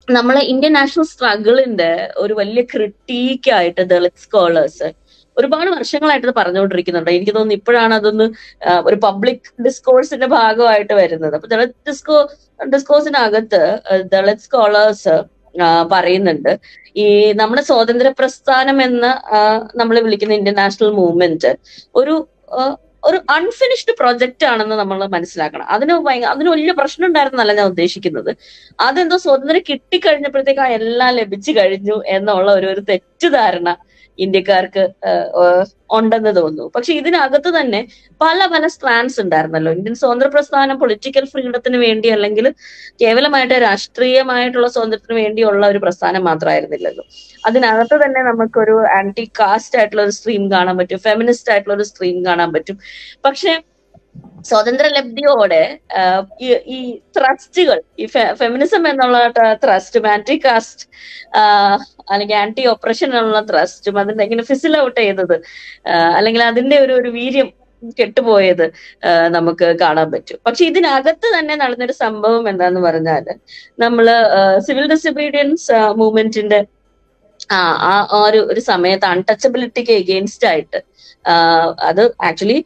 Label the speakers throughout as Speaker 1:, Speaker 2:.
Speaker 1: നമ്മളെ Indian national സ്ട്രഗിളിന്റെ ഒരു വലിയ ക്രിട്ടീക്കായിട്ട് ദളിത് സ്കോളേഴ്സ് ഒരുപാട് വർഷങ്ങളായിട്ട് ഇത് പറഞ്ഞുകൊണ്ടിരിക്കുന്നുണ്ട് എനിക്ക് തോന്നുന്നു ഇപ്പോഴാണ് അതൊന്ന് ആ, ഒരു പബ്ലിക് ഡിസ്കോഴ്സിന്റെ ഭാഗമായിട്ട് വരുന്നത് അപ്പൊ ദളിത് ഡിസ്കോ ഡിസ്കോഴ്സിനകത്ത് ദളിത് സ്കോളേഴ്സ് പറയുന്നുണ്ട് ഈ നമ്മുടെ സ്വാതന്ത്ര്യ പ്രസ്ഥാനം എന്ന് നമ്മൾ വിളിക്കുന്ന ഇന്ത്യൻ നാഷണൽ മൂവ്മെന്റ് ഒരു ആ, ഒരു അൺഫിനിഷ്ഡ് പ്രൊജക്റ്റ് ആണെന്ന് നമ്മൾ മനസ്സിലാക്കണം അതിന് ഭയങ്കര അതിന് വലിയ പ്രശ്നം ഉണ്ടായിരുന്നല്ല ഞാൻ ഉദ്ദേശിക്കുന്നത് അതെന്തോ സ്വാതന്ത്ര്യം കിട്ടിക്കഴിഞ്ഞപ്പോഴത്തേക്ക് ആ എല്ലാം ലഭിച്ചു കഴിഞ്ഞു എന്നുള്ള ഒരു ഒരു തെറ്റിദ്ധാരണ ഇന്ത്യക്കാർക്ക് ആഹ് ആഹ് ഉണ്ടെന്ന് തോന്നുന്നു പക്ഷെ ഇതിനകത്ത് തന്നെ പല പല സ്ട്രാൻഡ്സ് ഉണ്ടായിരുന്നല്ലോ ഇന്ത്യൻ സ്വാതന്ത്ര്യ പ്രസ്ഥാനം പൊളിറ്റിക്കൽ ഫ്രീഡത്തിന് വേണ്ടി അല്ലെങ്കിൽ കേവലമായിട്ട് രാഷ്ട്രീയമായിട്ടുള്ള സ്വാതന്ത്ര്യത്തിന് വേണ്ടിയുള്ള ഒരു പ്രസ്ഥാനം മാത്രമായിരുന്നില്ലല്ലോ അതിനകത്ത് തന്നെ നമുക്കൊരു ആന്റി കാസ്റ്റ് ആയിട്ടുള്ള ഒരു സ്ട്രീം കാണാൻ പറ്റും ഫെമിനിസ്റ്റ് ആയിട്ടുള്ള ഒരു സ്ട്രീം കാണാൻ പറ്റും പക്ഷെ സ്വാതന്ത്ര്യ ലബ്ധിയോടെ ആഹ് ഈ ഈ ത്രസ്റ്റുകൾ ഈ ഫെമിനിസം എന്നുള്ള ത്രസ്റ്റ് ആന്റി കാസ്റ്റ് അല്ലെങ്കിൽ ആന്റി ഓപ്പറേഷൻ എന്നുള്ള ത്രസ്റ്റും അതിന്റെ ഇങ്ങനെ ഫിസിൽ ഔട്ട് ചെയ്തത് ആഹ് അല്ലെങ്കിൽ അതിന്റെ ഒരു ഒരു വീര്യം കെട്ടുപോയത് ആഹ് നമുക്ക് കാണാൻ പറ്റും പക്ഷെ ഇതിനകത്ത് തന്നെ നടന്നൊരു സംഭവം എന്താന്ന് പറഞ്ഞാല് നമ്മള് സിവിൽ ഡിസൊബീഡിയൻസ് മൂവ്മെന്റിന്റെ ആ ആ ആ ഒരു ഒരു സമയത്ത് അൺടച്ചബിലിറ്റിക്ക് എഗെയിൻസ്റ്റ് ആയിട്ട് ആഹ് അത് ആക്ച്വലി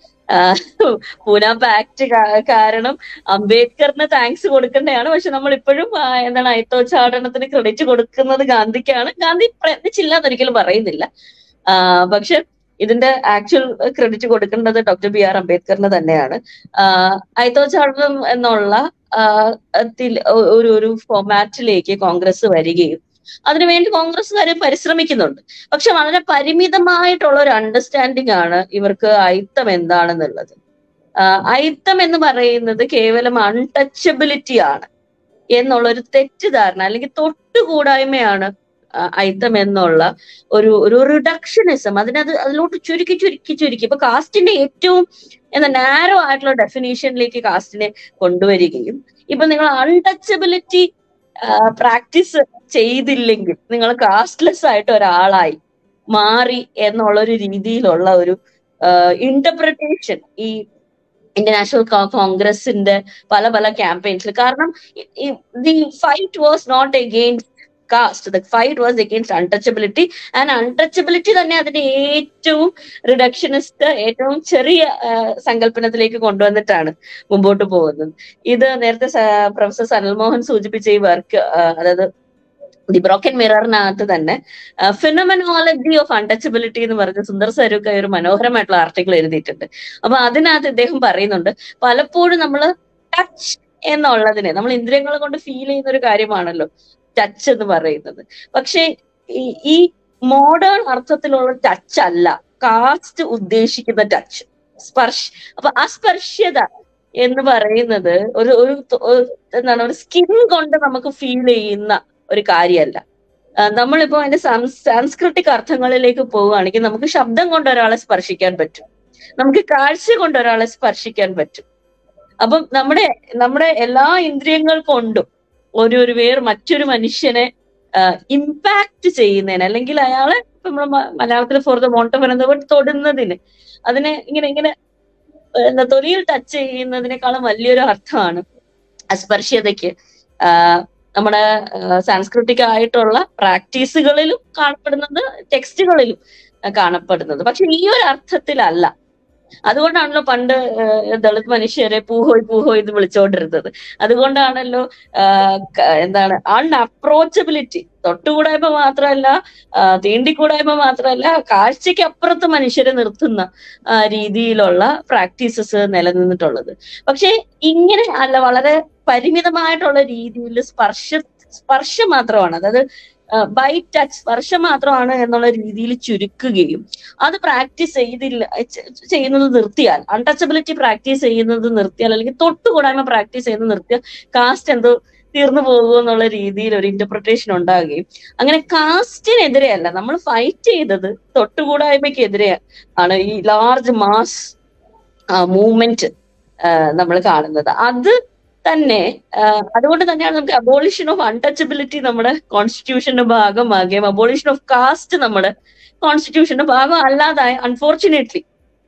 Speaker 1: പൂന ആക്ട് കാരണം അംബേദ്കറിന് താങ്ക്സ് കൊടുക്കേണ്ടതാണ് പക്ഷെ നമ്മൾ ഇപ്പോഴും ആ, എന്താണ് അയത്തോച്ചാടനത്തിന് ക്രെഡിറ്റ് കൊടുക്കുന്നത് ഗാന്ധിക്കാണ് ഗാന്ധി പ്രയത്നിച്ചില്ല എന്നൊരിക്കലും പറയുന്നില്ല ആ, പക്ഷെ ഇതിന്റെ ആക്ച്വൽ ക്രെഡിറ്റ് കൊടുക്കേണ്ടത് ഡോക്ടർ ബി ആർ അംബേദ്കറിന് തന്നെയാണ് ആഹ് അയത്തോച്ചാടനം എന്നുള്ള ആഹ് ത്തിൽ ഒരു ഒരു ഫോമാറ്റിലേക്ക് കോൺഗ്രസ് വരികയും അതിനുവേണ്ടി കോൺഗ്രസ്സുകാർ പരിശ്രമിക്കുന്നുണ്ട് പക്ഷെ വളരെ പരിമിതമായിട്ടുള്ള ഒരു അണ്ടർസ്റ്റാൻഡിംഗ് ആണ് ഇവർക്ക് അയിത്തം എന്താണെന്നുള്ളത് ആഹ് അയിത്തം എന്ന് പറയുന്നത് കേവലം അൺടച്ചബിലിറ്റി ആണ് എന്നുള്ള ഒരു തെറ്റിദ്ധാരണ അല്ലെങ്കിൽ തൊട്ടുകൂടായ്മയാണ് ആ, അയിത്തം എന്നുള്ള ഒരു ഒരു റിഡക്ഷനിസം അതിനത് അതിലോട്ട് ചുരുക്കി ചുരുക്കി ചുരുക്കി ഇപ്പൊ കാസ്റ്റിന്റെ ഏറ്റവും എന്താ നാരോ ആയിട്ടുള്ള ഡെഫിനേഷനിലേക്ക് കാസ്റ്റിനെ കൊണ്ടുവരികയും ഇപ്പൊ നിങ്ങൾ അൺടച്ചബിലിറ്റി പ്രാക്ടീസ് ചെയ്തില്ലെങ്കിൽ നിങ്ങൾ കാസ്റ്റ്ലെസ് ആയിട്ട് ഒരാളായി മാറി എന്നുള്ള ഒരു രീതിയിലുള്ള ഒരു ഇന്റർപ്രിട്ടേഷൻ ഈ ഇന്റർനാഷണൽ കോൺഗ്രസിന്റെ പല പല ക്യാമ്പയിൻസിൽ കാരണം the fight was not against caste the fight was against untouchability and untouchability തന്നെ അതിന്റെ ഏറ്റവും റിഡക്ഷനിസ്റ്റ് ഏറ്റവും ചെറിയ ആ, സങ്കല്പനത്തിലേക്ക് കൊണ്ടുവന്നിട്ടാണ് മുമ്പോട്ട് പോകുന്നത് ഇത് നേരത്തെ പ്രൊഫസർ സനൽമോഹൻ സൂചിപ്പിച്ച ഈ വർക്ക് അതായത് ദി ബ്രോക്കൻ മിററിനകത്ത് തന്നെ ഫിനോമനോളജി ഓഫ് അൺടച്ചബിലിറ്റി എന്ന് പറഞ്ഞ സുന്ദർ സരൂക്ക ഒരു മനോഹരമായിട്ടുള്ള ആർട്ടിക്കിൾ എഴുതിയിട്ടുണ്ട് അപ്പൊ അതിനകത്ത് ഇദ്ദേഹം പറയുന്നുണ്ട് പലപ്പോഴും നമ്മൾ ടച്ച് എന്നുള്ളതിനെ നമ്മൾ ഇന്ദ്രിയങ്ങളെ കൊണ്ട് ഫീൽ ചെയ്യുന്ന ഒരു കാര്യമാണല്ലോ ടച്ച് എന്ന് പറയുന്നത് പക്ഷെ ഈ ഈ മോഡേൺ അർത്ഥത്തിലുള്ള ടച്ച് അല്ല കാസ്റ്റ് ഉദ്ദേശിക്കുന്ന ടച്ച് സ്പർശ് അപ്പൊ ആ സ്പർശ്യത എന്ന് പറയുന്നത് ഒരു ഒരു ത- ഒരു എന്താണ് ഒരു സ്കിൻ കൊണ്ട് നമുക്ക് ഫീൽ ചെയ്യുന്ന ഒരു കാര്യമല്ല ആ, നമ്മളിപ്പോ അതിന്റെ സാംസ്കൃതിക അർത്ഥങ്ങളിലേക്ക് പോവുകയാണെങ്കിൽ നമുക്ക് ശബ്ദം കൊണ്ട് ഒരാളെ സ്പർശിക്കാൻ പറ്റും നമുക്ക് കാഴ്ച കൊണ്ട് ഒരാളെ സ്പർശിക്കാൻ പറ്റും അപ്പം നമ്മുടെ നമ്മുടെ എല്ലാ ഇന്ദ്രിയങ്ങൾ കൊണ്ടും ഒരു ഒരു വേറെ മറ്റൊരു മനുഷ്യനെ ഇമ്പാക്ട് ചെയ്യുന്നതിന് അല്ലെങ്കിൽ അയാളെ ഇപ്പൊ നമ്മള് മ- മലയാളത്തിൽ ഫോർ ദ വോണ്ട് ഓഫ് പറയുന്നത് പോലെ തൊടുന്നതിന് അതിനെ ഇങ്ങനെ ഇങ്ങനെ ഏഹ് എന്താ തൊലിയിൽ ടച്ച് ചെയ്യുന്നതിനേക്കാളും വലിയൊരു അർത്ഥമാണ് അസ്പർശ്യതയ്ക്ക് ആഹ് നമ്മുടെ സാംസ്കൃതിക ആയിട്ടുള്ള പ്രാക്ടീസുകളിലും കാണപ്പെടുന്നത് ടെക്സ്റ്റുകളിലും കാണപ്പെടുന്നത് പക്ഷെ ഈ ഒരു അർത്ഥത്തിലല്ല അതുകൊണ്ടാണല്ലോ പണ്ട് ഏഹ് ദളിത് മനുഷ്യരെ പൂഹോയ് പൂഹോയ് എന്ന് വിളിച്ചോണ്ടിരുന്നത് അതുകൊണ്ടാണല്ലോ ആഹ് ക- എന്താണ് അൺഅപ്രോച്ചബിലിറ്റി തൊട്ടുകൂടായ്മ മാത്രമല്ല ആഹ് തീണ്ടിക്കൂടായ്മ മാത്രമല്ല കാഴ്ചയ്ക്ക് അപ്പുറത്ത് മനുഷ്യരെ നിർത്തുന്ന ആ, രീതിയിലുള്ള പ്രാക്ടീസസ് നിലനിന്നിട്ടുള്ളത് പക്ഷെ ഇങ്ങനെ അല്ല വളരെ പരിമിതമായിട്ടുള്ള രീതിയിൽ സ്പർശ സ്പർശം മാത്രമാണ് അതായത് ബൈ ടച്ച് സ്പർശം മാത്രമാണ് എന്നുള്ള രീതിയിൽ ചുരുക്കുകയും അത് പ്രാക്ടീസ് ചെയ്തില്ല ചെ- ചെയ്യുന്നത് നിർത്തിയാൽ അൺടച്ചബിലിറ്റി പ്രാക്ടീസ് ചെയ്യുന്നത് നിർത്തിയാൽ അല്ലെങ്കിൽ തൊട്ടുകൂടായ്മ പ്രാക്ടീസ് ചെയ്യുന്നത് നിർത്തിയാൽ കാസ്റ്റ് എന്തോ തീർന്നു പോകുമോ എന്നുള്ള രീതിയിൽ ഒരു ഇന്റർപ്രിട്ടേഷൻ ഉണ്ടാകുകയും അങ്ങനെ കാസ്റ്റിനെതിരെ അല്ല നമ്മൾ ഫൈറ്റ് ചെയ്തത് തൊട്ടുകൂടായ്മയ്ക്കെതിരെ ആണ് ഈ ലാർജ് മാസ് മൂവ്മെന്റ് നമ്മൾ കാണുന്നത് അത് തന്നെ ആ, അതുകൊണ്ട് തന്നെയാണ് നമുക്ക് അബോളിഷൻ ഓഫ് അൺടച്ചബിലിറ്റി നമ്മുടെ കോൺസ്റ്റിറ്റ്യൂഷന്റെ ഭാഗമാകുകയും അബോളിഷൻ ഓഫ് കാസ്റ്റ് നമ്മുടെ കോൺസ്റ്റിറ്റ്യൂഷന്റെ ഭാഗം അല്ലാതായി അൺഫോർച്ചുനേറ്റ്ലി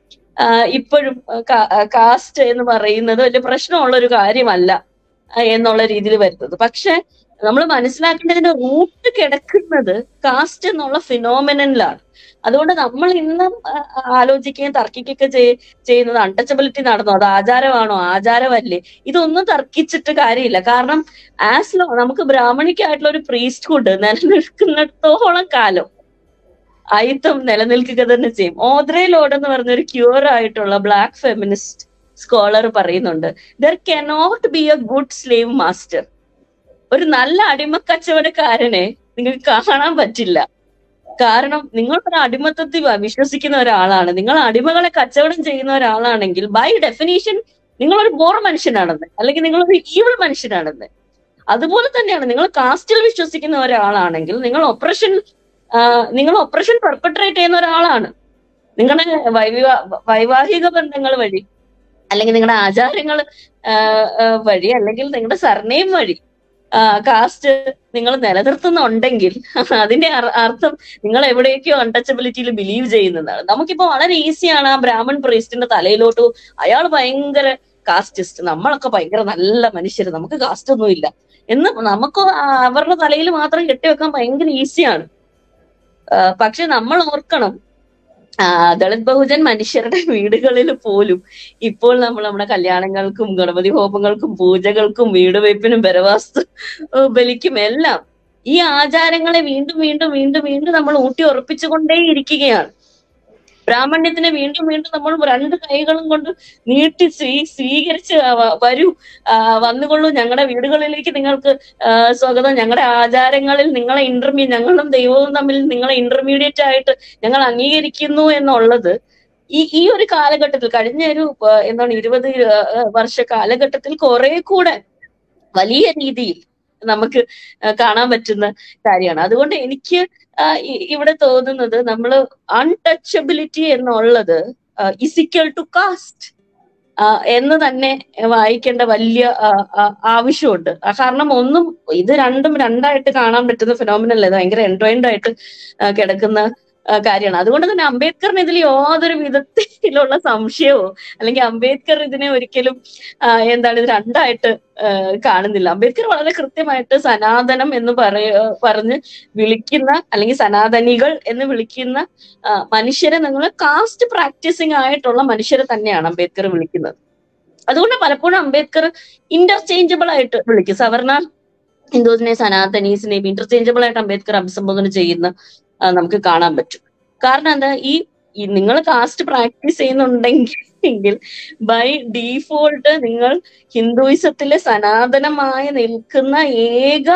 Speaker 1: ഇപ്പോഴും കാസ്റ്റ് എന്ന് പറയുന്നത് വലിയ പ്രശ്നമുള്ള ഒരു കാര്യമല്ല ആ, എന്നുള്ള രീതിയിൽ വരുന്നത് പക്ഷെ നമ്മൾ മനസ്സിലാക്കേണ്ടതിന്റെ റൂട്ട് കിടക്കുന്നത് കാസ്റ്റ് എന്നുള്ള ഫിനോമിനനിലാണ് അതുകൊണ്ട് നമ്മൾ ഇന്നും ആ, ആലോചിക്കുകയും തർക്കിക്കുകയൊക്കെ ചെയ്- ചെയ്യുന്നത് അൺടച്ചബിലിറ്റി നടന്നോ അത് ആചാരമാണോ ആചാരമല്ലേ ഇതൊന്നും തർക്കിച്ചിട്ട് കാര്യമില്ല കാരണം ആസ് ലോ നമുക്ക് ബ്രാഹ്മണിക്കായിട്ടുള്ള ഒരു പ്രീസ്റ്റ്ഹുഡ് നിലനിൽക്കുന്നിടത്തോളം കാലം അയിത്തം നിലനിൽക്കുക തന്നെ ചെയ്യും ഓദ്രേ ലോഡ് എന്ന് പറഞ്ഞ ഒരു ക്യൂർ ആയിട്ടുള്ള ബ്ലാക്ക് ഫെമിനിസ്റ്റ് സ്കോളർ പറയുന്നുണ്ട് there cannot be a good slave master ഒരു നല്ല അടിമക്കച്ചവടക്കാരനെ നിങ്ങൾക്ക് കാണാൻ പറ്റില്ല കാരണം നിങ്ങൾ ഒരു അടിമത്തത്തിൽ വ- വിശ്വസിക്കുന്ന ഒരാളാണ് നിങ്ങൾ അടിമകളെ കച്ചവടം ചെയ്യുന്ന ഒരാളാണെങ്കിൽ ബൈ ഡെഫിനേഷൻ നിങ്ങളൊരു ബോർ മനുഷ്യനാണെന്ന് അല്ലെങ്കിൽ നിങ്ങളൊരു ഈവിൾ മനുഷ്യനാണെന്ന് അതുപോലെ തന്നെയാണ് നിങ്ങൾ കാസ്റ്റിൽ വിശ്വസിക്കുന്ന ഒരാളാണെങ്കിൽ നിങ്ങൾ ഓപ്പറേഷൻ നിങ്ങൾ ഓപ്പറേഷൻ പെർപ്പട്രേറ്റ് ചെയ്യുന്ന ഒരാളാണ് നിങ്ങളുടെ വൈവാ വൈവാഹിക ബന്ധങ്ങൾ വഴി അല്ലെങ്കിൽ നിങ്ങളുടെ ആചാരങ്ങൾ വഴി അല്ലെങ്കിൽ നിങ്ങളുടെ സർനെയിം വഴി കാസ്റ്റ് നിങ്ങൾ നിലനിർത്തുന്നുണ്ടെങ്കിൽ അതിന്റെ അർ- അർത്ഥം നിങ്ങൾ എവിടെയൊക്കെയോ അൺടച്ചബിലിറ്റിയിൽ ബിലീവ് ചെയ്യുന്നതാണ് നമുക്കിപ്പോ വളരെ ഈസിയാണ് ആ ബ്രാഹ്മൺ പ്രീസ്റ്റിന്റെ തലയിലോട്ട് അയാൾ ഭയങ്കര കാസ്റ്റിസ്റ്റ് നമ്മളൊക്കെ ഭയങ്കര നല്ല മനുഷ്യർ നമുക്ക് കാസ്റ്റ് ഒന്നും ഇല്ല എന്ന് നമുക്ക് ആ- അവരുടെ തലയിൽ മാത്രം കെട്ടിവെക്കാൻ ഭയങ്കര ഈസിയാണ് പക്ഷെ നമ്മൾ ഓർക്കണം ആ, ദളിത് ബഹുജൻ മനുഷ്യരുടെ വീടുകളിൽ പോലും ഇപ്പോൾ നമ്മൾ നമ്മുടെ കല്യാണങ്ങൾക്കും ഗണപതി ഹോമങ്ങൾക്കും പൂജകൾക്കും വീട് വെപ്പിനും ബലവാസ്തു ഏഹ് ബലിക്കും എല്ലാം ഈ ആചാരങ്ങളെ വീണ്ടും വീണ്ടും വീണ്ടും വീണ്ടും നമ്മൾ ഊട്ടി ഉറപ്പിച്ചുകൊണ്ടേ ഇരിക്കുകയാണ് ബ്രാഹ്മണ്യത്തിനെ വീണ്ടും വീണ്ടും നമ്മൾ രണ്ട് കൈകളും കൊണ്ട് നീട്ടി സ്വീ സ്വീകരിച്ച് വ- വരൂ ആ, വന്നുകൊള്ളൂ ഞങ്ങളുടെ വീടുകളിലേക്ക് നിങ്ങൾക്ക് ആ, സ്വാഗതം ഞങ്ങളുടെ ആചാരങ്ങളിൽ നിങ്ങളെ ഇന്റർമീ ഞങ്ങളും ദൈവവും തമ്മിൽ നിങ്ങളെ ഇന്റർമീഡിയറ്റ് ആയിട്ട് ഞങ്ങൾ അംഗീകരിക്കുന്നു എന്നുള്ളത് ഈ ഈ ഒരു കാലഘട്ടത്തിൽ കഴിഞ്ഞ ഒരു ആ, എന്താണ് ഇരുപത് ആ, വർഷ കാലഘട്ടത്തിൽ കുറെ കൂടെ വലിയ രീതിയിൽ നമുക്ക് ആ, കാണാൻ പറ്റുന്ന കാര്യമാണ് അതുകൊണ്ട് എനിക്ക് ആ, ഇ- ഇവിടെ തോന്നുന്നത് നമ്മൾ അൺടച്ചബിലിറ്റി എന്നുള്ളത് ഇസിക്കൽ ടു കാസ്റ്റ് എന്ന് തന്നെ വായിക്കേണ്ട വലിയ ആ, ആ, ആവശ്യമുണ്ട് ആ, കാരണം ഒന്നും ഇത് രണ്ടും രണ്ടായിട്ട് കാണാൻ പറ്റുന്ന ഫിനോമിനല്ല ഇത് ഭയങ്കര എൻട്രോയിൻഡ് ആയിട്ട് ആ, കിടക്കുന്ന ആ, കാര്യമാണ് അതുകൊണ്ട് തന്നെ അംബേദ്കറിന് ഇതിൽ യാതൊരു വിധത്തിലുള്ള സംശയമോ അല്ലെങ്കിൽ അംബേദ്കർ ഇതിനെ ഒരിക്കലും ആ, എന്താണ് ഇത് രണ്ടായിട്ട് ആ, കാണുന്നില്ല അംബേദ്കർ വളരെ കൃത്യമായിട്ട് സനാതനം എന്ന് പറയ പറഞ്ഞ് വിളിക്കുന്ന അല്ലെങ്കിൽ സനാതനികൾ എന്ന് വിളിക്കുന്ന ആ, മനുഷ്യരെ നിങ്ങൾ കാസ്റ്റ് പ്രാക്ടീസിങ് ആയിട്ടുള്ള മനുഷ്യരെ തന്നെയാണ് അംബേദ്കർ വിളിക്കുന്നത് അതുകൊണ്ട് പലപ്പോഴും അംബേദ്കർ ഇന്റർചേഞ്ചബിൾ ആയിട്ട് വിളിക്കും സവർണ ഹിന്ദുസിനെയും സനാതനീസിനെയും ഇന്റർചേഞ്ചബിൾ ആയിട്ട് അംബേദ്കർ അഭിസംബോധന ചെയ്യുന്ന ആ, നമുക്ക് കാണാൻ പറ്റും കാരണം എന്താ ഈ നിങ്ങൾ കാസ്റ്റ് പ്രാക്ടീസ് ചെയ്യുന്നുണ്ടെങ്കിൽ ബൈ ഡീഫോൾട്ട് നിങ്ങൾ ഹിന്ദുയിസത്തിലെ സനാതനമായി നിൽക്കുന്ന ഏക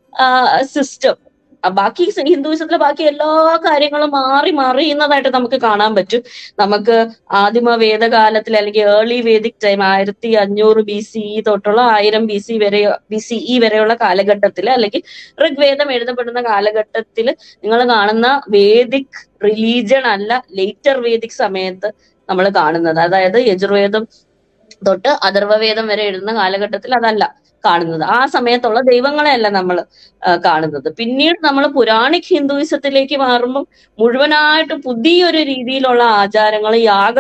Speaker 1: സിസ്റ്റം ബാക്കി ഹിന്ദുയിസത്തിലെ ബാക്കി എല്ലാ കാര്യങ്ങളും മാറി മറിയുന്നതായിട്ട് നമുക്ക് കാണാൻ പറ്റും നമുക്ക് ആദിമ വേദകാലത്തിൽ അല്ലെങ്കിൽ ഏർലി വേദിക് ടൈം ആയിരത്തി അഞ്ഞൂറ് ബി സി ഇ തൊട്ടുള്ള ആയിരം ബി സി വരെ ബി സി ഇ വരെയുള്ള കാലഘട്ടത്തിൽ അല്ലെങ്കിൽ ഋഗ്വേദം എഴുതപ്പെടുന്ന കാലഘട്ടത്തിൽ നിങ്ങൾ കാണുന്ന വേദിക് റിലീജിയൻ അല്ല ലേറ്റർ വേദിക് സമയത്ത് നമ്മൾ കാണുന്നത് അതായത് യജുർവേദം തൊട്ട് അഥർവവേദം വരെ എഴുതുന്ന കാലഘട്ടത്തിൽ അതല്ല കാണുന്നത് ആ സമയത്തുള്ള ദൈവങ്ങളെ അല്ല നമ്മൾ കാണുന്നത് പിന്നീട് നമ്മൾ പുരാണിക് ഹിന്ദുയിസത്തിലേക്ക് മാറുമ്പോൾ മുഴുവനായിട്ട് പുതിയൊരു രീതിയിലുള്ള ആചാരങ്ങൾ യാഗ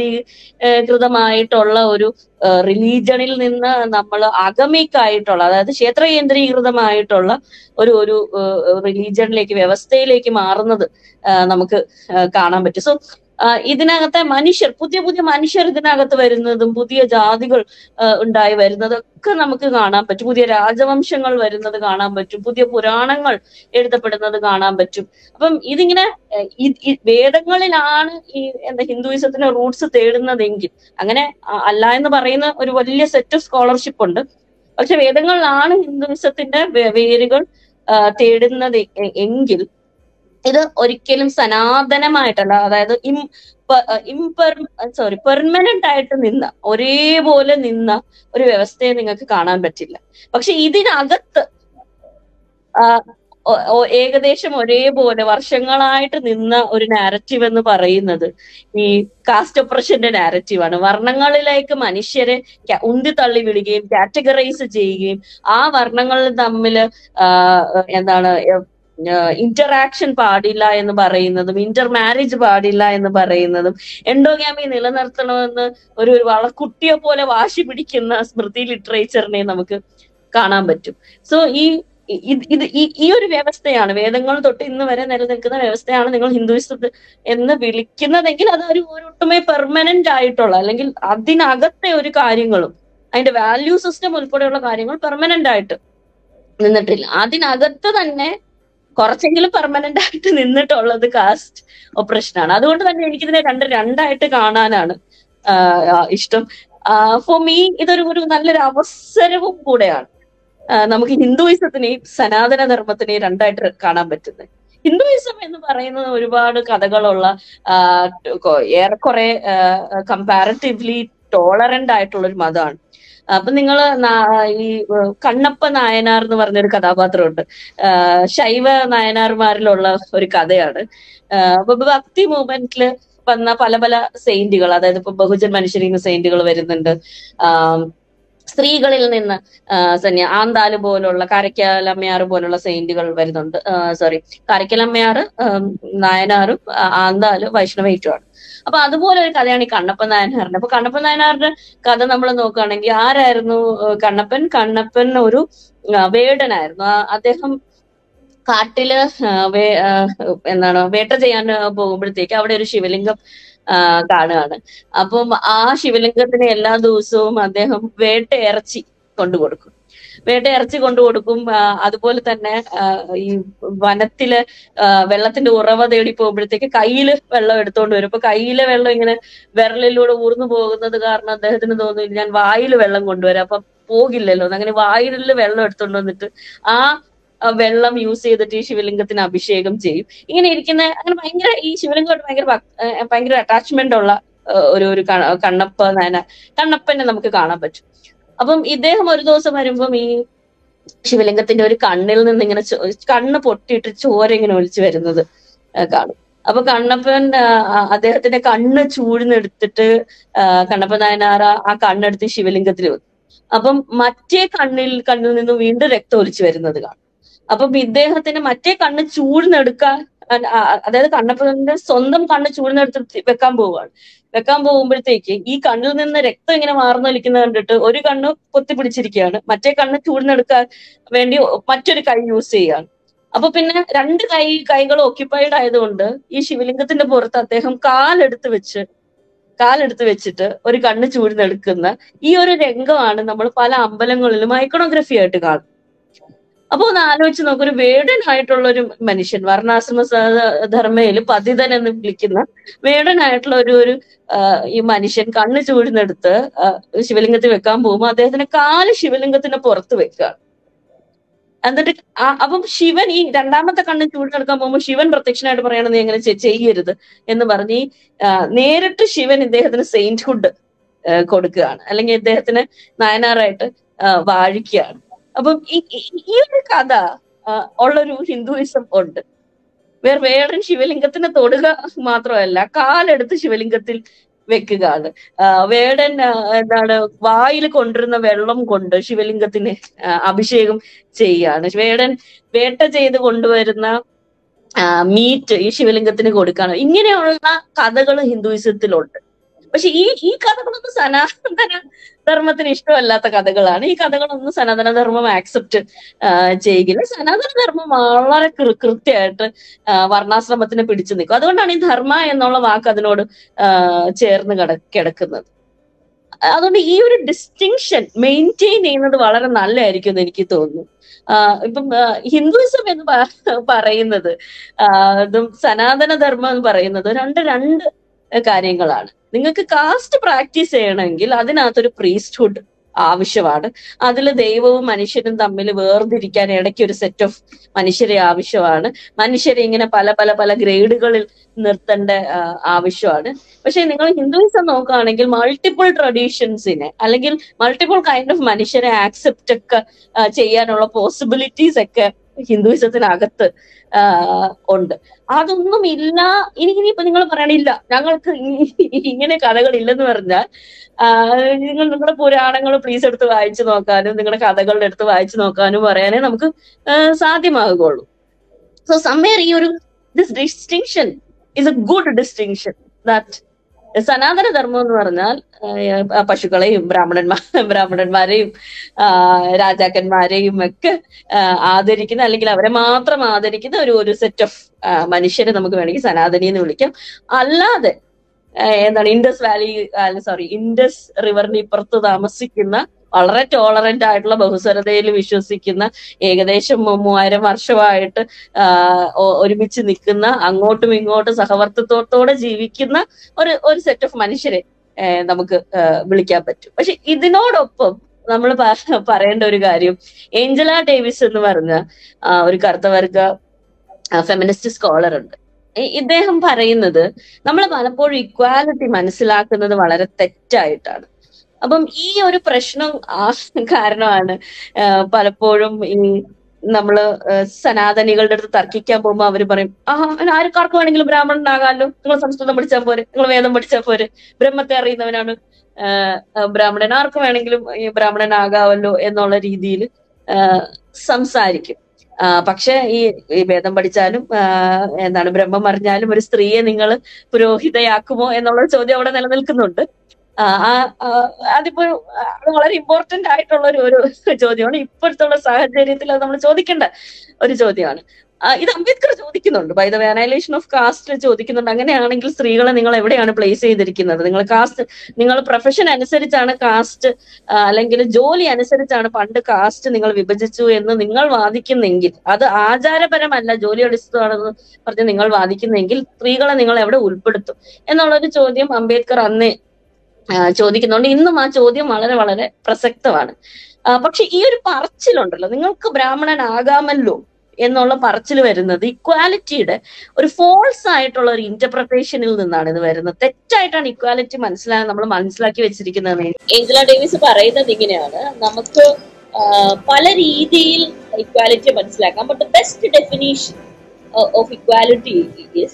Speaker 1: കേന്ദ്രീകൃതമായിട്ടുള്ള ഒരു റിലീജണിൽ നിന്ന് നമ്മൾ അഗമിക്കായിട്ടുള്ള അതായത് ക്ഷേത്ര കേന്ദ്രീകൃതമായിട്ടുള്ള ഒരു ഒരു റിലീജണിലേക്ക് വ്യവസ്ഥയിലേക്ക് മാറുന്നത് ആ, നമുക്ക് ആ, കാണാൻ പറ്റും സോ ഇതിനകത്തെ മനുഷ്യർ പുതിയ പുതിയ മനുഷ്യർ ഇതിനകത്ത് വരുന്നതും പുതിയ ജാതികൾ ആ, ഉണ്ടായി വരുന്നതൊക്കെ നമുക്ക് കാണാൻ പറ്റും പുതിയ രാജവംശങ്ങൾ വരുന്നത് കാണാൻ പറ്റും പുതിയ പുരാണങ്ങൾ എഴുതപ്പെടുന്നത് കാണാൻ പറ്റും അപ്പം ഇതിങ്ങനെ ഏഹ്, ഈ- ഈ വേദങ്ങളിലാണ് ഈ എന്താ ഹിന്ദുയിസത്തിന് റൂട്ട്സ് തേടുന്നതെങ്കിൽ അങ്ങനെ അ- അല്ല എന്ന് പറയുന്ന ഒരു വലിയ സെറ്റ് ഓഫ് സ്കോളർഷിപ്പ് ഉണ്ട് പക്ഷെ വേദങ്ങളിലാണ് ഹിന്ദുയിസത്തിന്റെ വേ- വേരുകൾ ആ, തേടുന്നത് എ- എങ്കിൽ ഇത് ഒരിക്കലും സനാതനമായിട്ടല്ല അതായത് ഇം ഇംപെർ സോറി പെർമനന്റ് ആയിട്ട് നിന്ന ഒരേപോലെ നിന്ന ഒരു വ്യവസ്ഥയെ നിങ്ങൾക്ക് കാണാൻ പറ്റില്ല പക്ഷെ ഇതിനകത്ത് ആ, ഒ- ഒ- ഏകദേശം ഒരേപോലെ വർഷങ്ങളായിട്ട് നിന്ന ഒരു നാരറ്റീവ് എന്ന് പറയുന്നത് ഈ കാസ്റ്റ് ഒപ്രഷന്റെ നാരറ്റീവാണ് വർണ്ണങ്ങളിലേക്ക് മനുഷ്യരെ ക- ഉന്തിത്തള്ളി വിടുകയും കാറ്റഗറൈസ് ചെയ്യുകയും ആ വർണ്ണങ്ങൾ തമ്മിൽ എന്താണ് ഇന്ററാക്ഷൻ പാടില്ല എന്ന് പറയുന്നതും ഇന്റർ മാരേജ് പാടില്ല എന്ന് പറയുന്നതും എൻഡോഗാമി നിലനിർത്തണമെന്ന് ഒരു ഒരു വളക്കുട്ടിയെ പോലെ വാശി പിടിക്കുന്ന സ്മൃതി ലിറ്ററേച്ചറിനെ നമുക്ക് കാണാൻ പറ്റും സോ ഈ ഇ- ഇത് ഇത് ഈ ഈ ഒരു വ്യവസ്ഥയാണ് വേദങ്ങൾ തൊട്ട് ഇന്ന് വരെ നിലനിൽക്കുന്ന വ്യവസ്ഥയാണ് നിങ്ങൾ ഹിന്ദുയിസം എന്ന് വിളിക്കുന്നതെങ്കിൽ അത് ഒരു ഒരു ഒട്ടുമേ പെർമനന്റ് ആയിട്ടുള്ള അല്ലെങ്കിൽ അതിനകത്തെ ഒരു കാര്യങ്ങളും അതിന്റെ വാല്യൂ സിസ്റ്റം ഉൾപ്പെടെയുള്ള കാര്യങ്ങൾ പെർമനന്റ് ആയിട്ട് നിന്നിട്ടില്ല അതിനകത്ത് തന്നെ കുറച്ചെങ്കിലും പെർമനന്റ് ആയിട്ട് നിന്നിട്ടുള്ളത് കാസ്റ്റ് ഓപ്പറേഷൻ ആണ് അതുകൊണ്ട് തന്നെ എനിക്കിതിനെ രണ്ട് രണ്ടായിട്ട് കാണാനാണ് ആഹ് ആഹ് ഇഷ്ടം ഫോർ മീ ഇതൊരു ഒരു നല്ലൊരു അവസരവും കൂടെയാണ് ആഹ് നമുക്ക് ഹിന്ദുയിസത്തിനെയും സനാതന ധർമ്മത്തിനെയും രണ്ടായിട്ട് കാണാൻ പറ്റുന്നത് ഹിന്ദുയിസം എന്ന് പറയുന്നത് ഒരുപാട് കഥകളുള്ള ആഹ് കൊ- ഏറെക്കുറെ കമ്പാരറ്റീവ്ലി ടോളറന്റ് ആയിട്ടുള്ള ഒരു മതമാണ് അപ്പൊ നിങ്ങൾ ഈ ഏഹ് കണ്ണപ്പ നായനാർ എന്ന് പറഞ്ഞൊരു കഥാപാത്രമുണ്ട് ആഹ് ശൈവ നായനാർമാരിലുള്ള ഒരു കഥയാണ് ആഹ് അപ്പൊ ഭക്തി മൂവ്മെന്റിൽ വന്ന പല പല സെയിന്റുകൾ അതായത് ഇപ്പൊ ബഹുജൻ മനുഷ്യരിൽ സെയിന്റുകൾ വരുന്നുണ്ട് ആഹ് സ്ത്രീകളിൽ നിന്ന് സന്യ ആന്താല് പോലുള്ള കാരക്കാലമ്മയാറ് പോലുള്ള സെയിന്റുകൾ വരുന്നുണ്ട് സോറി കാരക്കലമ്മയാറ് നായനാറും ആ, ആന്താല് വൈഷ്ണവൈറ്റുമാണ് അപ്പൊ അതുപോലെ ഒരു കഥയാണ് ഈ കണ്ണപ്പൻ നായനാറിന്റെ അപ്പൊ കണ്ണപ്പൻ നായനാറിന്റെ കഥ നമ്മൾ നോക്കുകയാണെങ്കിൽ ആരായിരുന്നു ആ, കണ്ണപ്പൻ കണ്ണപ്പൻ ഒരു ആ, വേടനായിരുന്നു ആ, അദ്ദേഹം കാട്ടില് ആ, വേ- ആ, എന്താണ് വേട്ട ചെയ്യാൻ പോകുമ്പോഴത്തേക്ക് അവിടെ ഒരു ശിവലിംഗം ആ, കാണുകയാണ് അപ്പം ആ ശിവലിംഗത്തിന് എല്ലാ ദിവസവും അദ്ദേഹം വേട്ട ഇറച്ചി കൊണ്ടു കൊടുക്കും വേട്ട ഇറച്ചി കൊണ്ടു കൊടുക്കും ആ, അതുപോലെ തന്നെ ആ, ഈ വനത്തില് ആ, വെള്ളത്തിന്റെ ഉറവ തേടി പോകുമ്പോഴത്തേക്ക് കയ്യില് വെള്ളം എടുത്തോണ്ട് വരും അപ്പൊ കയ്യിലെ വെള്ളം ഇങ്ങനെ വിരലിലൂടെ ഊർന്നു പോകുന്നത് കാരണം അദ്ദേഹത്തിന് തോന്നുന്നു ഞാൻ വായിൽ വെള്ളം കൊണ്ടുവരാം അപ്പൊ പോകില്ലല്ലോ എന്ന് അങ്ങനെ വായിലില് വെള്ളം എടുത്തോണ്ട് വന്നിട്ട് ആ ആ വെള്ളം യൂസ് ചെയ്തിട്ട് ഈ ശിവലിംഗത്തിന് അഭിഷേകം ചെയ്യും ഇങ്ങനെ ഇരിക്കുന്ന അങ്ങനെ ഭയങ്കര ഈ ശിവലിംഗമായിട്ട് ഭയങ്കര ഭക്- ഏഹ് ഭയങ്കര അറ്റാച്ച്മെന്റ് ഉള്ള ഏഹ് ഒരു ഒരു കണ- കണ്ണപ്പ നായന കണ്ണപ്പനെ നമുക്ക് കാണാൻ പറ്റും അപ്പം ഇദ്ദേഹം ഒരു ദിവസം വരുമ്പം ഈ ശിവലിംഗത്തിന്റെ ഒരു കണ്ണിൽ നിന്ന് ഇങ്ങനെ ചോ- കണ്ണ് പൊട്ടിയിട്ട് ചോര ഇങ്ങനെ ഒലിച്ചു വരുന്നത് ഏഹ് കാണും അപ്പൊ കണ്ണപ്പൻ ആഹ് ആ അദ്ദേഹത്തിന്റെ കണ്ണ് ചൂഴ്ന്നെടുത്തിട്ട് ആഹ് കണ്ണപ്പൻ നായനാർ ആ- ആ കണ്ണെടുത്ത് ശിവലിംഗത്തിൽ വെക്കും അപ്പം മറ്റേ കണ്ണിൽ കണ്ണിൽ നിന്ന് വീണ്ടും രക്തം ഒലിച്ചു വരുന്നത് കാണും അപ്പം ഇദ്ദേഹത്തിന് മറ്റേ കണ്ണ് ചൂഴ്ന്നെടുക്കാൻ അ- അ- അതായത് കണ്ണപ്പന്റെ സ്വന്തം കണ്ണ് ചൂഴ്ന്നെടുത്ത് വെക്കാൻ പോവുകയാണ് വെക്കാൻ പോകുമ്പോഴത്തേക്ക് ഈ കണ്ണിൽ നിന്ന് രക്തം ഇങ്ങനെ മാറുന്നൊലിക്കുന്നത് കണ്ടിട്ട് ഒരു കണ്ണ് പൊത്തിപ്പിടിച്ചിരിക്കുകയാണ് മറ്റേ കണ്ണ് ചൂഴ്ന്നെടുക്കാൻ വേണ്ടി മറ്റൊരു കൈ യൂസ് ചെയ്യുകയാണ് അപ്പൊ പിന്നെ രണ്ട് കൈ കൈകൾ ഓക്യുപ്പൈഡ് ആയതുകൊണ്ട് ഈ ശിവലിംഗത്തിന്റെ പുറത്ത് അദ്ദേഹം കാലെടുത്ത് വെച്ച് കാലെടുത്ത് വെച്ചിട്ട് ഒരു കണ്ണ് ചൂഴ്ന്നെടുക്കുന്ന ഈ ഒരു രംഗമാണ് നമ്മൾ പല അമ്പലങ്ങളിലും ഐക്കണോഗ്രഫി ആയിട്ട് കാണും അപ്പൊ ഒന്ന് ആലോചിച്ച് നോക്ക് ഒരു വേടനായിട്ടുള്ള ഒരു മനുഷ്യൻ വർണ്ണാശ്രമ സ- ധർമ്മയില് പതിതൻ എന്ന് വിളിക്കുന്ന വേടനായിട്ടുള്ള ഒരു ഒരു ആ, ഈ മനുഷ്യൻ കണ്ണ് ചൂഴ്ന്നെടുത്ത് ആ, ശിവലിംഗത്തിൽ വെക്കാൻ പോകുമ്പോൾ അദ്ദേഹത്തിന്റെ കാല് ശിവലിംഗത്തിന്റെ പുറത്ത് വെക്കുക എന്നിട്ട് ആ- അപ്പം ശിവൻ ഈ രണ്ടാമത്തെ കണ്ണ് ചൂടിനെടുക്കാൻ പോകുമ്പോൾ ശിവൻ പ്രത്യക്ഷനായിട്ട് പറയണത് നീ അങ്ങനെ ചെ- ചെയ്യരുത് എന്ന് പറഞ്ഞ് ഈ, ആ, നേരിട്ട് ശിവൻ ഇദ്ദേഹത്തിന് സെയിന്റ്ഹുഡ് കൊടുക്കുകയാണ് അല്ലെങ്കിൽ ഇദ്ദേഹത്തിന് നായനാറായിട്ട് ആ, വാഴിക്കുകയാണ് അപ്പം ഈ ഈ- ഈ ഒരു കഥ ആ, ഉള്ളൊരു ഹിന്ദുയിസം ഉണ്ട് വേറെ വേടൻ ശിവലിംഗത്തിന് തൊടുക മാത്രമല്ല കാലെടുത്ത് ശിവലിംഗത്തിൽ വെക്കുകയാണ് ആ, വേടൻ ആ, എന്താണ് വായിൽ കൊണ്ടിരുന്ന വെള്ളം കൊണ്ട് ശിവലിംഗത്തിന് ആ, അഭിഷേകം ചെയ്യാണ് വേടൻ വേട്ട ചെയ്ത് കൊണ്ടുവരുന്ന മീറ്റ് ഈ ശിവലിംഗത്തിന് കൊടുക്കാണ് ഇങ്ങനെയുള്ള കഥകൾ ഹിന്ദുയിസത്തിലുണ്ട് പക്ഷെ ഈ ഈ കഥകളൊന്നും സനാതന ധർമ്മത്തിന് ഇഷ്ടമല്ലാത്ത കഥകളാണ് ഈ കഥകളൊന്നും സനാതന ധർമ്മം ആക്സെപ്റ്റ് ചെയ്യില്ല സനാതന ധർമ്മം വളരെ കൃ- കൃത്യമായിട്ട് ആ, വർണ്ണാശ്രമത്തിനെ പിടിച്ചു നിൽക്കും അതുകൊണ്ടാണ് ഈ ധർമ്മ എന്നുള്ള വാക്ക് അതിനോട് ആ, ചേർന്ന് കിട കിടക്കുന്നത് അതുകൊണ്ട് ഈ ഒരു ഡിസ്റ്റിങ്ഷൻ മെയിൻറ്റെയിൻ ചെയ്യുന്നത് വളരെ നല്ലതായിരിക്കും എന്ന് എനിക്ക് തോന്നുന്നു ആ, ഇപ്പം ആ, ഹിന്ദുയിസം എന്ന് പ- പറയുന്നത് ആ, ഇതും സനാതന ധർമ്മം എന്ന് പറയുന്നത് രണ്ട് രണ്ട് കാര്യങ്ങളാണ് നിങ്ങൾക്ക് കാസ്റ്റ് പ്രാക്ടീസ് ചെയ്യണമെങ്കിൽ അതിനകത്തൊരു പ്രീസ്റ്റ്ഹുഡ് ആവശ്യമാണ് അതിൽ ദൈവവും മനുഷ്യരും തമ്മിൽ വേർതിരിക്കാൻ ഇടയ്ക്ക് ഒരു സെറ്റ് ഓഫ് മനുഷ്യരെ ആവശ്യമാണ് മനുഷ്യരെ ഇങ്ങനെ പല പല പല ഗ്രേഡുകളിൽ നിർത്തേണ്ട ആ, ആവശ്യമാണ് പക്ഷെ നിങ്ങൾ ഹിന്ദുയിസം നോക്കുകയാണെങ്കിൽ മൾട്ടിപ്പിൾ ട്രഡീഷൻസിനെ അല്ലെങ്കിൽ മൾട്ടിപ്പിൾ കൈൻഡ് ഓഫ് മനുഷ്യരെ ആക്സെപ്റ്റ് ഒക്കെ ആ, ചെയ്യാനുള്ള പോസിബിലിറ്റീസ് ഒക്കെ ഹിന്ദുയിസത്തിനകത്ത് ആ, ഉണ്ട് അതൊന്നും ഇല്ല ഇനി ഇനിയിപ്പോ നിങ്ങൾ പറയണില്ല ഞങ്ങൾക്ക് ഇ- ഇങ്ങനെ കഥകൾ ഇല്ലെന്ന് പറഞ്ഞാൽ ആ, നിങ്ങൾ നിങ്ങളുടെ പുരാണങ്ങൾ പ്ലീസ് എടുത്ത് വായിച്ചു നോക്കാനും നിങ്ങളുടെ കഥകളുടെ എടുത്ത് വായിച്ചു നോക്കാനും പറയാനേ നമുക്ക് ആ, സാധ്യമാകുകയുള്ളൂ സോ സംവേർ ഈ ഒരു this distinction is a good distinction that Sanatana Dharma എന്ന് പറഞ്ഞാൽ ആ, പശുക്കളെയും ബ്രാഹ്മണന്മാ ബ്രാഹ്മണന്മാരെയും ആ, രാജാക്കന്മാരെയും ഒക്കെ ആ, ആദരിക്കുന്ന അല്ലെങ്കിൽ അവരെ മാത്രം ആദരിക്കുന്ന ഒരു ഒരു സെറ്റ് ഓഫ് മനുഷ്യരെ നമുക്ക് വേണമെങ്കിൽ സനാതനി എന്ന് വിളിക്കാം അല്ലാതെ ആ, എന്താണ് ഇൻഡസ് വാലി സോറി ഇൻഡസ് റിവറിന് ഇപ്പുറത്ത് താമസിക്കുന്ന വളരെ ടോളറന്റ് ആയിട്ടുള്ള ബഹുസ്വരതയിൽ വിശ്വസിക്കുന്ന ഏകദേശം മൂ- മൂവായിരം വർഷമായിട്ട് ആ, ഒ- ഒരുമിച്ച് നിൽക്കുന്ന അങ്ങോട്ടും ഇങ്ങോട്ടും സഹവർത്തിത്വത്തോടെ ജീവിക്കുന്ന ഒരു ഒരു സെറ്റ് ഓഫ് മനുഷ്യരെ ആ, നമുക്ക് ആ, വിളിക്കാൻ പറ്റും പക്ഷെ ഇതിനോടൊപ്പം നമ്മൾ പറയേണ്ട ഒരു കാര്യം ഏഞ്ചല ഡേവിസ് എന്ന് പറഞ്ഞ ആ, ഒരു കറുത്തവർഗ ഫെമിനിസ്റ്റ് സ്കോളർ ഉണ്ട് ഇ- ഇദ്ദേഹം പറയുന്നത് നമ്മൾ പലപ്പോഴും ഇക്വാലിറ്റി മനസ്സിലാക്കുന്നത് വളരെ തെറ്റായിട്ടാണ് അപ്പം ഈ ഒരു പ്രശ്നം ആ കാരണമാണ് ആ, പലപ്പോഴും ഈ നമ്മള് ആ, സനാതനികളുടെ അടുത്ത് തർക്കിക്കാൻ പോകുമ്പോൾ അവർ പറയും ആ ആർക്കാർക്ക് വേണമെങ്കിലും ബ്രാഹ്മണനാകാമല്ലോ നിങ്ങൾ സംസ്കൃതം പഠിച്ചാൽ പോരെ നിങ്ങൾ വേദം പഠിച്ചാൽ പോരെ ബ്രഹ്മത്തെ അറിയുന്നവനാണ് ആ, ആ, ബ്രാഹ്മണൻ ആർക്ക് വേണമെങ്കിലും ഈ ബ്രാഹ്മണനാകാമല്ലോ എന്നുള്ള രീതിയിൽ സംസാരിക്കും ആ, പക്ഷെ ഈ ഈ വേദം പഠിച്ചാലും ആ, എന്താണ് ബ്രഹ്മം അറിഞ്ഞാലും ഒരു സ്ത്രീയെ നിങ്ങൾ പുരോഹിതയാക്കുമോ എന്നുള്ള ചോദ്യം അവിടെ നിലനിൽക്കുന്നുണ്ട് ആ, ആ, ആ, അതിപ്പോ ആ, അത് വളരെ ഇമ്പോർട്ടന്റ് ആയിട്ടുള്ള ഒരു ഒരു ചോദ്യമാണ് ഇപ്പോഴത്തെ ഉള്ള സാഹചര്യത്തിൽ അത് നമ്മൾ ചോദിക്കേണ്ട ഒരു ചോദ്യമാണ് ആ, ഇത് അംബേദ്കർ ചോദിക്കുന്നുണ്ട് by the annihilation of caste ചോദിക്കുന്നുണ്ട് അങ്ങനെയാണെങ്കിൽ സ്ത്രീകളെ നിങ്ങൾ എവിടെയാണ് പ്ലേസ് ചെയ്തിരിക്കുന്നത് നിങ്ങൾ കാസ്റ്റ് നിങ്ങൾ പ്രൊഫഷൻ അനുസരിച്ചാണ് കാസ്റ്റ് അല്ലെങ്കിൽ ജോലി അനുസരിച്ചാണ് പണ്ട് കാസ്റ്റ് നിങ്ങൾ വിഭജിച്ചു എന്ന് നിങ്ങൾ വാദിക്കുന്നെങ്കിൽ അത് ആചാരപരമല്ല ജോലി അടിസ്ഥാനമാണെന്ന് പറഞ്ഞ് നിങ്ങൾ വാദിക്കുന്നെങ്കിൽ സ്ത്രീകളെ നിങ്ങൾ എവിടെ ഉൾപ്പെടുത്തും എന്നുള്ളൊരു ചോദ്യം അംബേദ്കർ അന്നേ ആ, ചോദിക്കുന്നുണ്ട് ഇന്നും ആ ചോദ്യം വളരെ വളരെ പ്രസക്തമാണ് ആ, പക്ഷെ ഈ ഒരു പറച്ചിലുണ്ടല്ലോ നിങ്ങൾക്ക് ബ്രാഹ്മണനാകാമല്ലോ എന്നുള്ള പറച്ചിൽ വരുന്നത് ഇക്വാലിറ്റിയുടെ ഒരു ഫോൾസ് ആയിട്ടുള്ള ഒരു ഇന്റർപ്രിട്ടേഷനിൽ നിന്നാണ് ഇത് വരുന്നത് തെറ്റായിട്ടാണ് ഇക്വാലിറ്റി മനസ്സിലാ നമ്മൾ മനസ്സിലാക്കി വെച്ചിരിക്കുന്നത് ഏഞ്ചല ഡേവിസ് പറയുന്നത് ഇങ്ങനെയാണ് നമുക്ക് ആ, പല രീതിയിൽ ഇക്വാലിറ്റി മനസ്സിലാക്കാം but best definition of equality is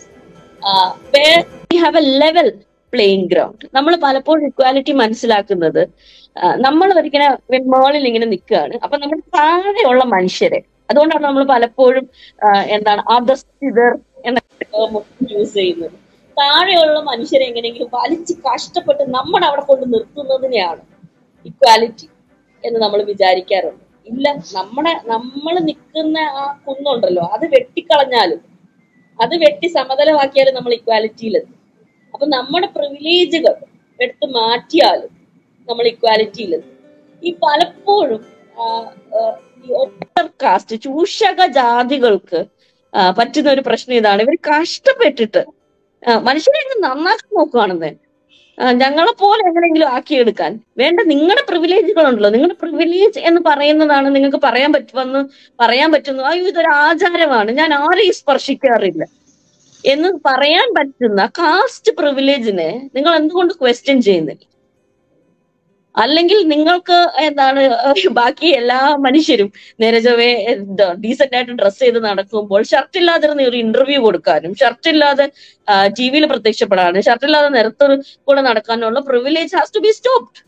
Speaker 1: we have a level playing ground നമ്മൾ പലപ്പോഴും ഇക്വാലിറ്റി മനസ്സിലാക്കുന്നത് നമ്മൾ ഒരിക്കലും മേളിൽ ഇങ്ങനെ നിൽക്കുകയാണ് അപ്പൊ നമ്മുടെ താഴെയുള്ള മനുഷ്യരെ അതുകൊണ്ടാണ് നമ്മൾ പലപ്പോഴും ആ, എന്താണ് അധസ്ഥിതർ എന്ന യൂസ് ചെയ്യുന്നത് താഴെയുള്ള മനുഷ്യരെ എങ്ങനെയെങ്കിലും വലിച്ച് കഷ്ടപ്പെട്ട് നമ്മൾ അവിടെ കൊണ്ട് നിർത്തുന്നതിനെയാണ് ഇക്വാലിറ്റി എന്ന് നമ്മൾ വിചാരിക്കാറുണ്ട് ഇല്ല നമ്മുടെ നമ്മൾ നിൽക്കുന്ന ആ കുന്നുണ്ടല്ലോ അത് വെട്ടിക്കളഞ്ഞാലും അത് വെട്ടി സമതലമാക്കിയാലും നമ്മൾ ഇക്വാലിറ്റിയിലെത്തും അപ്പൊ നമ്മുടെ പ്രിവിലേജുകൾ എടുത്ത് മാറ്റിയാലും നമ്മൾ ഇക്വാലിറ്റിയിലെത്തും ഈ പലപ്പോഴും ആ, ആ, ഈ ഒപ്പർ കാസ്റ്റ് ചൂഷക ജാതികൾക്ക് ആ, പറ്റുന്ന ഒരു പ്രശ്നം ഇതാണ് ഇവർ കഷ്ടപ്പെട്ടിട്ട് ആ, മനുഷ്യരെ അങ്ങ് നന്നാക്കി നോക്കുകയാണെന്ന് ഞങ്ങളെ പോലെ എങ്ങനെയെങ്കിലും ആക്കിയെടുക്കാൻ വേണ്ട നിങ്ങളുടെ പ്രിവിലേജുകൾ ഉണ്ടല്ലോ നിങ്ങളുടെ പ്രിവിലേജ് എന്ന് പറയുന്നതാണ് നിങ്ങൾക്ക് പറയാൻ പറ്റുമെന്ന് പറയാൻ പറ്റുന്നു അയ്യോ ഇതൊരു ആചാരമാണ് ഞാൻ ആരെയും സ്പർശിക്കാറില്ല എന്ന് പറയാൻ പറ്റുന്ന കാസ്റ്റ് പ്രിവിലേജിനെ നിങ്ങൾ എന്തുകൊണ്ട് ക്വസ്റ്റ്യൻ ചെയ്യുന്നില്ല അല്ലെങ്കിൽ നിങ്ങൾക്ക് എന്താണ് ഏഹ് ബാക്കി എല്ലാ മനുഷ്യരും നേരെ ചൊവ്വേ ഡീസെന്റ് ആയിട്ട് ഡ്രസ് ചെയ്ത് നടക്കുമ്പോൾ ഷർട്ട് ഇല്ലാതിരുന്ന ഒരു ഇന്റർവ്യൂ കൊടുക്കാനും ഷർട്ട് ഇല്ലാതെ ടി വിയിൽ പ്രത്യക്ഷപ്പെടാനും ഷർട്ട് ഇല്ലാതെ നിരത്ത് കൂടെ നടക്കാനുള്ള privilege has to be stopped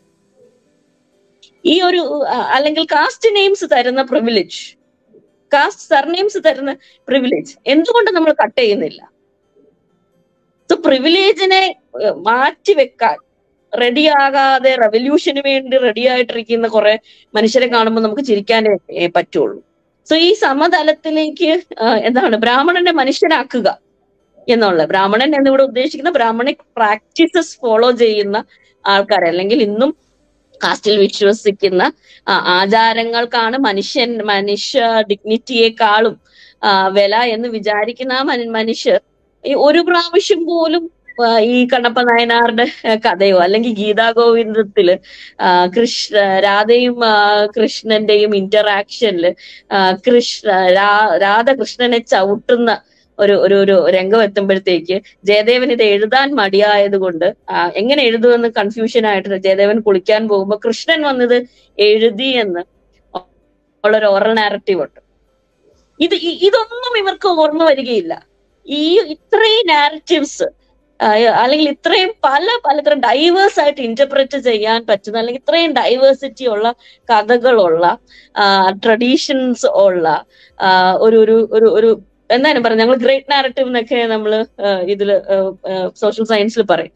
Speaker 1: ഈ ഒരു ആ, അല്ലെങ്കിൽ കാസ്റ്റ് നെയിംസ് തരുന്ന പ്രിവിലേജ് കാസ്റ്റ് സർനെയിംസ് തരുന്ന പ്രിവിലേജ് എന്തുകൊണ്ട് നമ്മൾ കട്ട് ചെയ്യുന്നില്ല സോ പ്രിവിലേജിനെ മാറ്റി വെക്കാൻ റെഡിയാകാതെ റെവല്യൂഷന് വേണ്ടി റെഡി ആയിട്ടിരിക്കുന്ന കുറെ മനുഷ്യരെ കാണുമ്പോൾ നമുക്ക് ചിരിക്കാനേ ഏ, പറ്റുള്ളൂ സോ ഈ സമതലത്തിലേക്ക് ആ, എന്താണ് ബ്രാഹ്മണനെ മനുഷ്യനാക്കുക എന്നുള്ള ബ്രാഹ്മണൻ എന്നിവിടെ ഉദ്ദേശിക്കുന്ന ബ്രാഹ്മണിക് പ്രാക്ടീസസ് ഫോളോ ചെയ്യുന്ന ആൾക്കാർ അല്ലെങ്കിൽ ഇന്നും കാസ്റ്റിൽ വിശ്വസിക്കുന്ന ആ, ആചാരങ്ങൾക്കാണ് മനുഷ്യൻ മനുഷ്യ ഡിഗ്നിറ്റിയെക്കാളും ആ, വില എന്ന് വിചാരിക്കുന്ന ആ മന- മനുഷ്യർ ഈ ഒരു പ്രാവശ്യം പോലും ആ, ഈ കണ്ണപ്പ നായനാറുടെ ആ, കഥയോ അല്ലെങ്കിൽ ഗീതാ ഗോവിന്ദത്തില് ആ, കൃഷ്ണ രാധയും ആ, കൃഷ്ണന്റെയും ഇന്ററാക്ഷനില് കൃഷ്ണ രാ- രാധ കൃഷ്ണനെ ചവിട്ടുന്ന ഒരു ഒരു ഒരു രംഗം എത്തുമ്പോഴത്തേക്ക് ജയദേവൻ ഇത് എഴുതാൻ മടിയായത് കൊണ്ട് ആ, എങ്ങനെ എഴുതുമെന്ന് കൺഫ്യൂഷൻ ആയിട്ട് ജയദേവൻ കുളിക്കാൻ പോകുമ്പോ കൃഷ്ണൻ വന്നത് എഴുതി എന്ന് ഉള്ളൊരു ഓറൽ നാരറ്റീവ് ഉണ്ട് ഇത് ഇ- ഇതൊന്നും ഇവർക്ക് ഓർമ്മ വരികയില്ല ഈ ഇത്രയും നാരറ്റീവ്സ് അല്ലെങ്കിൽ ഇത്രയും പല പലതരം ഡൈവേഴ്സ് ആയിട്ട് ഇന്റർപ്രറ്റ് ചെയ്യാൻ പറ്റുന്ന അല്ലെങ്കിൽ ഇത്രയും ഡൈവേഴ്സിറ്റി ഉള്ള കഥകളുള്ള ട്രഡീഷൻസ് ഉള്ള ആ, ഒരു ഒരു ഒരു ഒരു എന്തായാലും പറയാം ഞങ്ങൾ ഗ്രേറ്റ് നാരറ്റീവ് എന്നൊക്കെ നമ്മൾ ഇതില് സോഷ്യൽ സയൻസിൽ പറയും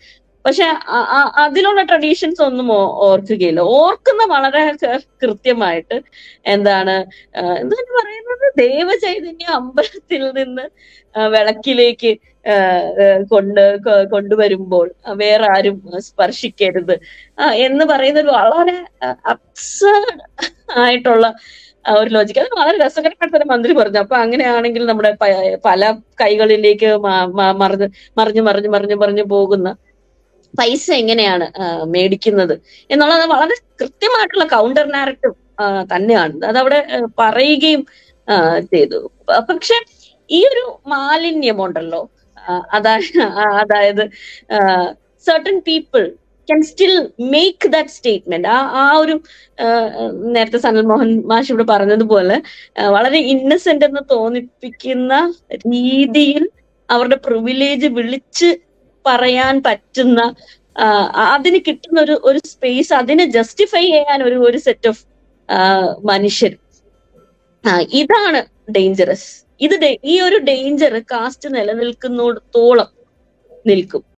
Speaker 1: പക്ഷെ അ- അ- അതിലുള്ള ട്രഡീഷൻസ് ഒന്നും ഓ- ഓർക്കുകയില്ല ഓർക്കുന്ന വളരെ ക- കൃത്യമായിട്ട് എന്താണ് ആ, എന്താണ് പറയുന്നത് ദേവചൈതന്യ അമ്പലത്തിൽ നിന്ന് ആ, വിളക്കിലേക്ക് ആ, ആ, കൊണ്ട് കൊ- കൊണ്ടുവരുമ്പോൾ വേറെ ആരും സ്പർശിക്കരുത് ആ, എന്ന് പറയുന്ന ഒരു വളരെ അബ്സേർഡ് ആയിട്ടുള്ള ആ ഒരു ലോജിക്ക് അത് വളരെ രസകരമായിട്ട് തന്നെ മന്ത്രി പറഞ്ഞു അപ്പൊ അങ്ങനെയാണെങ്കിൽ നമ്മുടെ പ- പല കൈകളിലേക്ക് മ- മ- മറിഞ്ഞ് മറിഞ്ഞ് മറിഞ്ഞ് മറിഞ്ഞ് മറിഞ്ഞ് പോകുന്ന പൈസ എങ്ങനെയാണ് ആ, മേടിക്കുന്നത് എന്നുള്ളത് വളരെ കൃത്യമായിട്ടുള്ള കൗണ്ടർ നാരറ്റീവ് തന്നെയാണ് അതവിടെ ആ, പറയുകയും ആ, ചെയ്തു പ- പക്ഷെ ഈ ഒരു മാലിന്യമുണ്ടല്ലോ ആ, അതായത് അതായത് certain people can still make that statement ആ ആ ഒരു ആ, നേരത്തെ സനൽ മോഹൻ മാഷ് ഇവിടെ പറഞ്ഞതുപോലെ ആ, വളരെ ഇന്നസെന്റ് എന്ന് തോന്നിപ്പിക്കുന്ന രീതിയിൽ അവരുടെ പ്രിവിലേജ് വിളിച്ച് പറയാൻ പറ്റുന്ന ആ, അതിന് കിട്ടുന്ന ഒരു ഒരു സ്പേസ് അതിനെ ജസ്റ്റിഫൈ ചെയ്യാൻ ഒരു ഒരു സെറ്റ് ഓഫ് മനുഷ്യർ ആ, ഇതാണ് ഡേഞ്ചറസ് ഇത് ഡേ- ഈ ഒരു ഡേഞ്ചർ കാസ്റ്റ് നിലനിൽക്കുന്നിടത്തോളം നിൽക്കും